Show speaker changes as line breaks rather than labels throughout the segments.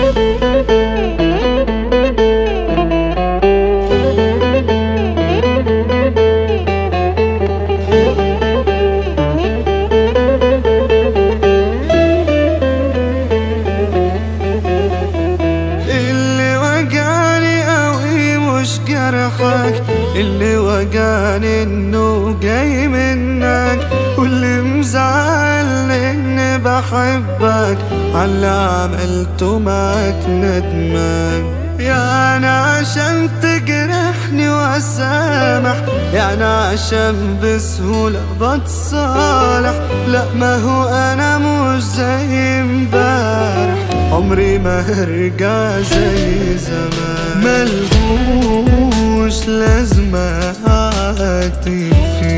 اللي وقعني قوي مش جرحك اللي وقعني انه جاي منك واللي مزعل اني بحبك على عملته معاك ندمان يعني عشان تجرحني واسامح يعني عشان بسهولة بتصالح لا ما هو انا مش زي امبارح عمري ما هرجع زي زمان ملهوش لازمة أعاتب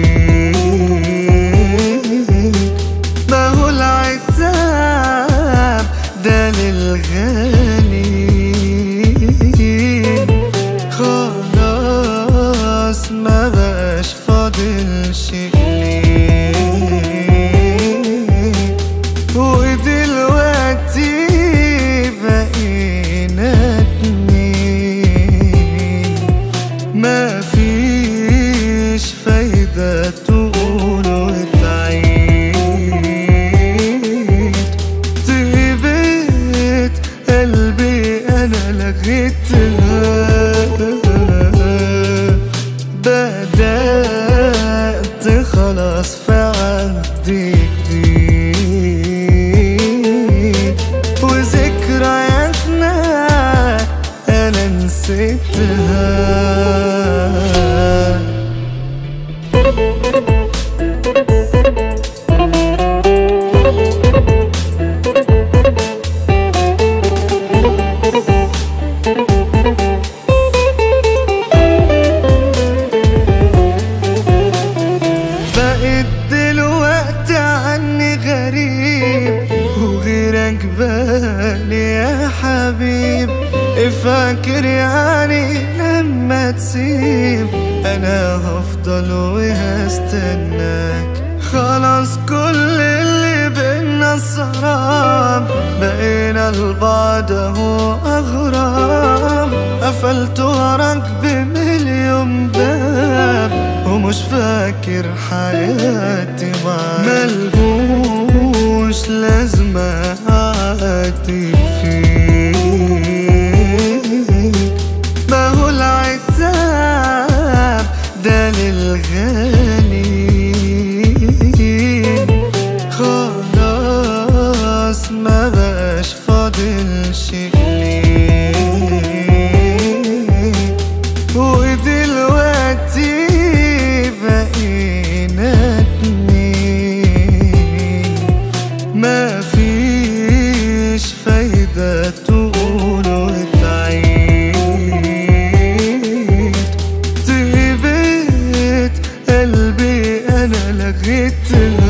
فيك ما هو العتاب ده للغني خلاص ما بقاش فاضل شيء ليك ودلوقتي بقينا اتنين ما فيش فايدة تقول وتعيد طيبت قلبي أنا لغيتها بدأت خلاص في عهد جديد وذكرياتنا أنا نسيتها بقيت دلوقتي عني غريب وغيرك بالي يا حبيب فاكر يعني لما تسيب انا هفضل وهستناك خلاص كل اللي بينا سراب بقينا لبعض اهو اغراب قفلت وراك بمليون باب ومش فاكر حياتي معاك ملهوش لازمة أعاتب فيك ما هو العتاب ده للغني خلاص ما بقاش فاضل شيء ليك ودلوقتي بقينا اتنين ما فيش فايدة تقول وتعيد طيبت قلبي أنا لغيتها